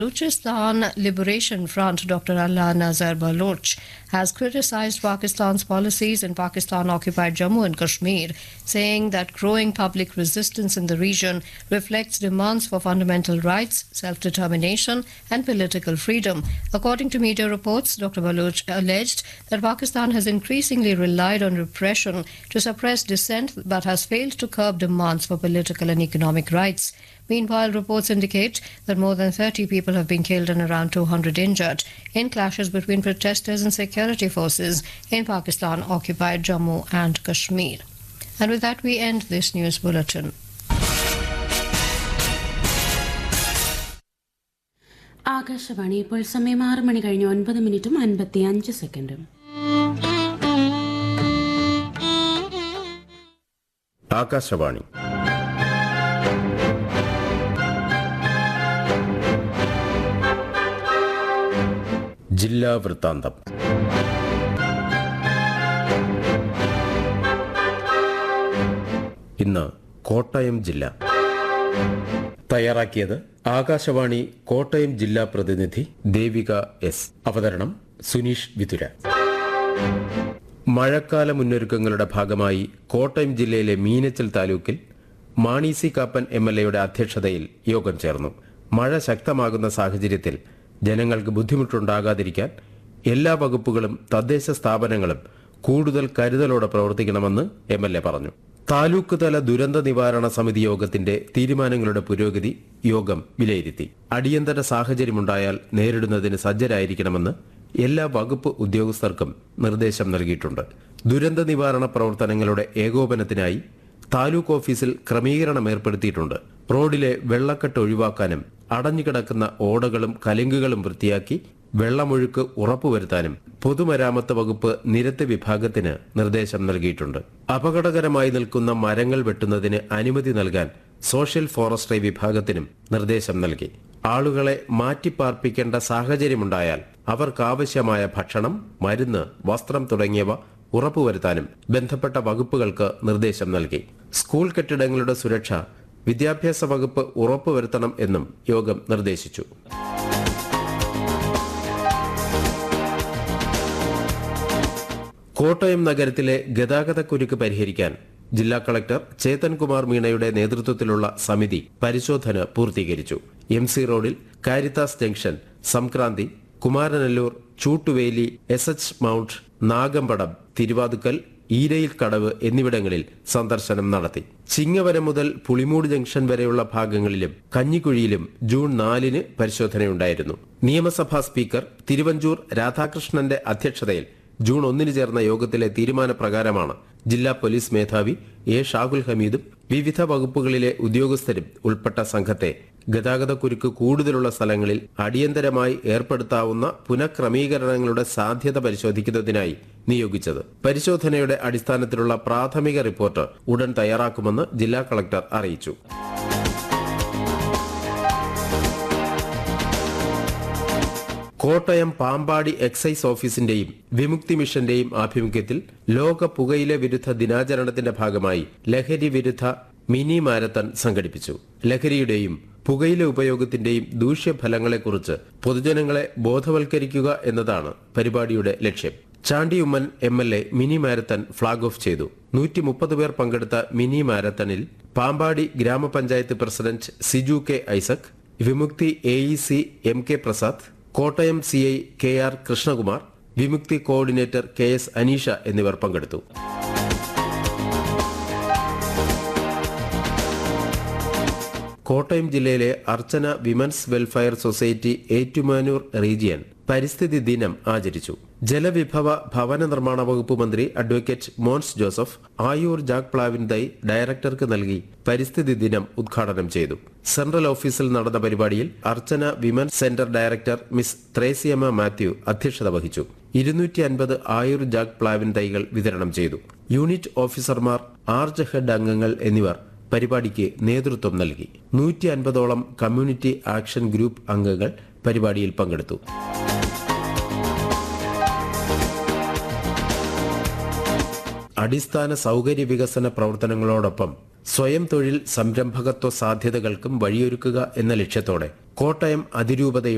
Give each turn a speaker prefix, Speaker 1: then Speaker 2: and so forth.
Speaker 1: Balochistan Liberation Front Dr. Allah Nazar Baloch has criticized Pakistan's policies in Pakistan occupied Jammu and Kashmir, saying that growing public resistance in the region reflects demands for fundamental rights, self determination, and political freedom. According to media reports, Dr. Baloch alleged that Pakistan has increasingly relied on repression to suppress dissent but has failed to curb demands for political and economic rights. Meanwhile, reports indicate that more than 30 people have been killed and around 200 injured in clashes between protesters and security forces in Pakistan occupied Jammu and Kashmir. And with that, we end this news bulletin.
Speaker 2: Akashvani ഇപ്പോൾ സമയം ആറ് മണി കഴിഞ്ഞ് ഒൻപത് മിനിറ്റും അൻപത്തി അഞ്ച് സെക്കൻഡും
Speaker 3: ആകാശവാണി ജില്ലാ വൃത്താന്തം ഇന്ന് കോട്ടയം ജില്ല തയ്യാറാക്കിയത് ആകാശവാണി കോട്ടയം ജില്ലാ പ്രതിനിധി ദേവിക എസ് അവതരണം സുനീഷ് വിതുര മഴക്കാല മുന്നൊരുക്കങ്ങളുടെ ഭാഗമായി കോട്ടയം ജില്ലയിലെ മീനച്ചൽ താലൂക്കിൽ Mani C Kappan M L എയുടെ അധ്യക്ഷതയിൽ യോഗം ചേർന്നു മഴ ശക്തമാകുന്ന സാഹചര്യത്തിൽ ജനങ്ങൾക്ക് ബുദ്ധിമുട്ടുണ്ടാകാതിരിക്കാൻ എല്ലാ വകുപ്പുകളും തദ്ദേശ സ്ഥാപനങ്ങളും കൂടുതൽ കരുതലോടെ പ്രവർത്തിക്കണമെന്ന് എം എൽ എ പറഞ്ഞു താലൂക്ക് തല ദുരന്ത നിവാരണ സമിതി യോഗത്തിന്റെ തീരുമാനങ്ങളുടെ പുരോഗതി യോഗം വിലയിരുത്തി അടിയന്തര സാഹചര്യമുണ്ടായാൽ നേരിടുന്നതിന് സജ്ജരായിരിക്കണമെന്ന് എല്ലാ വകുപ്പ് ഉദ്യോഗസ്ഥർക്കും നിർദ്ദേശം നൽകിയിട്ടുണ്ട് ദുരന്ത നിവാരണ പ്രവർത്തനങ്ങളുടെ ഏകോപനത്തിനായി താലൂക്ക് ഓഫീസിൽ ക്രമീകരണം ഏർപ്പെടുത്തിയിട്ടുണ്ട് റോഡിലെ വെള്ളക്കെട്ട് ഒഴിവാക്കാനും അടഞ്ഞുകിടക്കുന്ന ഓടകളും കലുങ്കുകളും വൃത്തിയാക്കി വെള്ളമൊഴുക്ക് ഉറപ്പുവരുത്താനും പൊതുമരാമത്ത് വകുപ്പ് നിരത്ത് വിഭാഗത്തിന് നിർദ്ദേശം നൽകിയിട്ടുണ്ട് അപകടകരമായി നിൽക്കുന്ന മരങ്ങൾ വെട്ടുന്നതിന് അനുമതി നൽകാൻ സോഷ്യൽ ഫോറസ്ട്രി വിഭാഗത്തിനും നിർദ്ദേശം നൽകി ആളുകളെ മാറ്റിപ്പാർപ്പിക്കേണ്ട സാഹചര്യമുണ്ടായാൽ അവർക്കാവശ്യമായ ഭക്ഷണം മരുന്ന് വസ്ത്രം തുടങ്ങിയവ ഉറപ്പുവരുത്താനും ബന്ധപ്പെട്ട വകുപ്പുകൾക്ക് നിർദ്ദേശം നൽകി സ്കൂൾ കെട്ടിടങ്ങളുടെ സുരക്ഷ വിദ്യാഭ്യാസ വകുപ്പ് ഉറപ്പുവരുത്തണം എന്നും യോഗം നിർദ്ദേശിച്ചു കോട്ടയം നഗരത്തിലെ ഗതാഗതക്കുരുക്ക് പരിഹരിക്കാൻ ജില്ലാ കളക്ടർ ചേതൻകുമാർ മീണയുടെ നേതൃത്വത്തിലുള്ള സമിതി പരിശോധന പൂർത്തീകരിച്ചു എം സി റോഡിൽ Caritas junction Sankranthi Kumaranalloor Choottuveli S H mount Nagampadam Thiruvathukkal ഈരയിൽ കടവ് എന്നിവിടങ്ങളിൽ സന്ദർശനം നടത്തി ചിങ്ങവരം മുതൽ പുളിമൂട് ജംഗ്ഷൻ വരെയുള്ള ഭാഗങ്ങളിലും കഞ്ഞിക്കുഴിയിലും ജൂൺ നാലിന് പരിശോധനയുണ്ടായിരുന്നു നിയമസഭാ സ്പീക്കർ തിരുവഞ്ചൂർ രാധാകൃഷ്ണന്റെ അധ്യക്ഷതയിൽ ജൂൺ ഒന്നിന് ചേർന്ന യോഗത്തിലെ തീരുമാനപ്രകാരമാണ് ജില്ലാ പോലീസ് മേധാവി എ ഷാഹുൽ ഹമീദും വിവിധ വകുപ്പുകളിലെ ഉദ്യോഗസ്ഥരും ഉൾപ്പെട്ട സംഘത്തെ ഗതാഗതക്കുരുക്ക് കൂടുതലുള്ള സ്ഥലങ്ങളിൽ അടിയന്തരമായി ഏർപ്പെടുത്താവുന്ന പുനഃക്രമീകരണങ്ങളുടെ സാധ്യത പരിശോധിക്കുന്നതിനായി നിയോഗിച്ചത് പരിശോധനയുടെ അടിസ്ഥാനത്തിലുള്ള പ്രാഥമിക റിപ്പോർട്ട് ഉടൻ തയ്യാറാക്കുമെന്ന് ജില്ലാ കളക്ടർ അറിയിച്ചു കോട്ടയം പാമ്പാടി എക്സൈസ് ഓഫീസിന്റെയും വിമുക്തി മിഷന്റെയും ആഭിമുഖ്യത്തിൽ ലോക പുകയില വിരുദ്ധ ദിനാചരണത്തിന്റെ ഭാഗമായി ലഹരി വിരുദ്ധ മിനി മാരത്തൺ സംഘടിപ്പിച്ചു ലഹരിയുടെയും പുകയില ഉപയോഗത്തിന്റെയും ദൂഷ്യഫലങ്ങളെക്കുറിച്ച് പൊതുജനങ്ങളെ ബോധവൽക്കരിക്കുക എന്നതാണ് പരിപാടിയുടെ ലക്ഷ്യം Chandy Oommen M L A mini marathon flag off ചെയ്തു നൂറ്റി മുപ്പത് പേർ പങ്കെടുത്ത മിനി മാരത്തണിൽ പാമ്പാടി ഗ്രാമപഞ്ചായത്ത് president Siju K Isaac Vimukthi A E C M K Prasad Kottayam C I K R Krishnakumar Vimukthi coordinator K S Aneesha എന്നിവർ പങ്കെടുത്തു കോട്ടയം ജില്ലയിലെ Archana women's welfare society Ettumanoor region പരിസ്ഥിതി ദിനം ആചരിച്ചു ജലവിഭവ ഭവന നിർമ്മാണ വകുപ്പ് മന്ത്രി അഡ്വക്കേറ്റ് മോൻസ് ജോസഫ് ആയൂർ ജാക് പ്ലാവിൻ തൈ ഡയറക്ടർക്ക് നൽകി പരിസ്ഥിതി ദിനം ഉദ്ഘാടനം ചെയ്തു സെൻട്രൽ ഓഫീസിൽ നടന്ന പരിപാടിയിൽ Archana women's centre director Miss Thresiamma Mathew അധ്യക്ഷത വഹിച്ചു ഇരുന്നൂറ്റി അൻപത് ആയൂർ ജാക് പ്ലാവിൻ തൈകൾ വിതരണം ചെയ്തു യൂണിറ്റ് ഓഫീസർമാർ ആർജ് ഹെഡ് അംഗങ്ങൾ എന്നിവർ പരിപാടിക്ക് നേതൃത്വം നൽകി നൂറ്റി അൻപതോളം കമ്മ്യൂണിറ്റി ആക്ഷൻ ഗ്രൂപ്പ് അംഗങ്ങൾ പരിപാടിയിൽ പങ്കെടുത്തു അടിസ്ഥാന സൗകര്യ വികസന പ്രവർത്തനങ്ങളോടൊപ്പം സ്വയം തൊഴിൽ സംരംഭകത്വ സാധ്യതകൾക്കും വഴിയൊരുക്കുക എന്ന ലക്ഷ്യത്തോടെ കോട്ടയം അതിരൂപതയുടെ